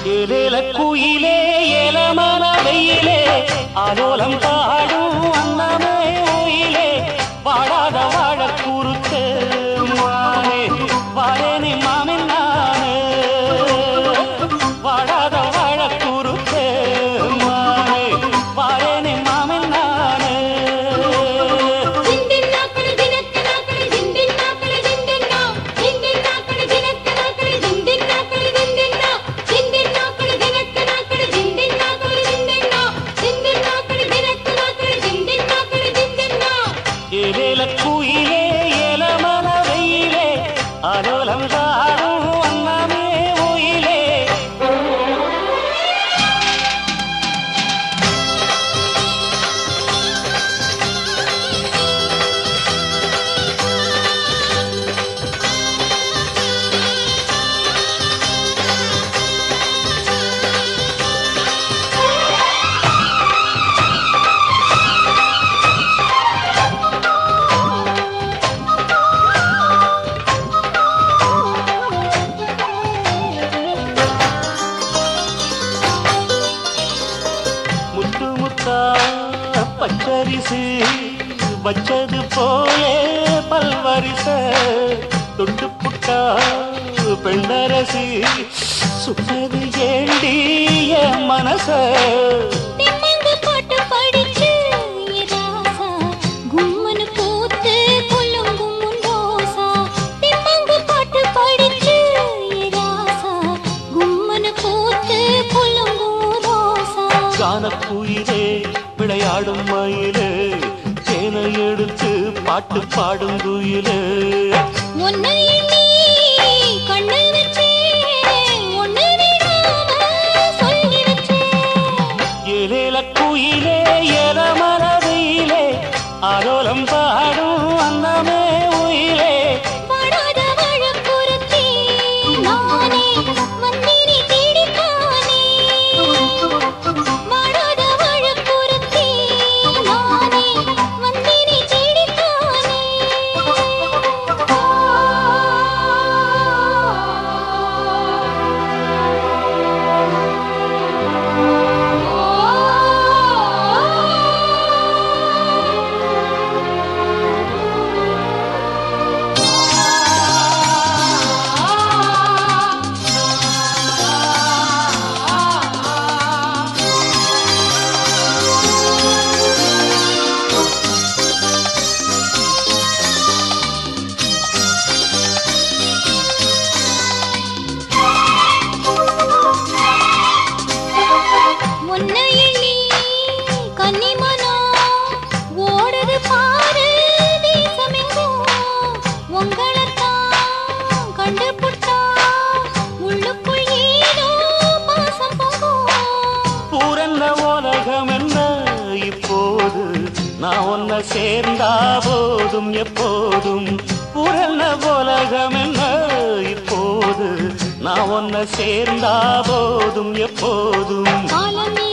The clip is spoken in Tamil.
ஏலேல குயிலே ஏலமல வெயிலே ஆலோலம் பாடும் அன்னமே ஓயிலே வாடாத வாழ குறுக்கு மானே வாரேனே மாமின் நானே வாடாத வாழ குறுக்கு மானே வாரேனே மாமின் நானே జిందిన్నాకడ జినక్కనాకడ జిందిన్నాకడ జిందిన్నా జిందిన్నాకడ జినక్కనాకడ జిందిన్నాకడ జిందిన్నా జిందిన్నాకడ జినక్కనాకడ జిందిన్నాకడ జిందిన్నా జిందిన్నాకడ జినక్కనాకడ జిందిన్నాకడ జిందిన్నా ஏலேல குயிலே ஏலமல வெயிலே ஆலோலம் பாடும் அன்னமே ஓயிலே முத்து முத்தா பச்சரிசு வச்சது போலே பல்வரிச தொட்டு புட்டா பெண்ணரசி சுட்டது ஏண்டி என் மனச திம்மங்கு பாட்டு படிச்சு ராசா கும்மனு பூத்து குலுங்கும் உன் ரோசா திம்மங்கு பாட்டு படிச்சு ராசா கும்மனு பூத்து குலுங்கும் உன் ரோசா கானக்குயிலே விளையாடும் மயிலே தேனை எடுத்து பாட்டு பாடும் குயிலே உன்னை எண்ணி கண்ணு வச்சே ஒன்னு விடாம சொல்லி வச்சே ஏலேல குயிலே எரமரவிலே ஆரோலம் பாடும் அன்னமே உயிலே வாடாத வாழக்குறுத்தி நானே வந்தினி தேடித்தானே வாடாத வாழக்குறுத்தி நானே வந்தினி தேடித்தானே உன்னை எண்ணி கன்னிமனோ ஓடுது பாரு தேசமெங்கும் உங்களைத்தான் கண்டுபுட்டா உள்ளுக்குள் ஏதோ பாசம் பொங்கும் பூரன்ன உலகம் என்ன இப்போது நான் உன்னை சேர்ந்தா போதும் எப்போதும் பூரன்ன உலகம் என்ன இப்போது நான் உன்னை சேர்ந்தா போதும் எப்போதும் காலம்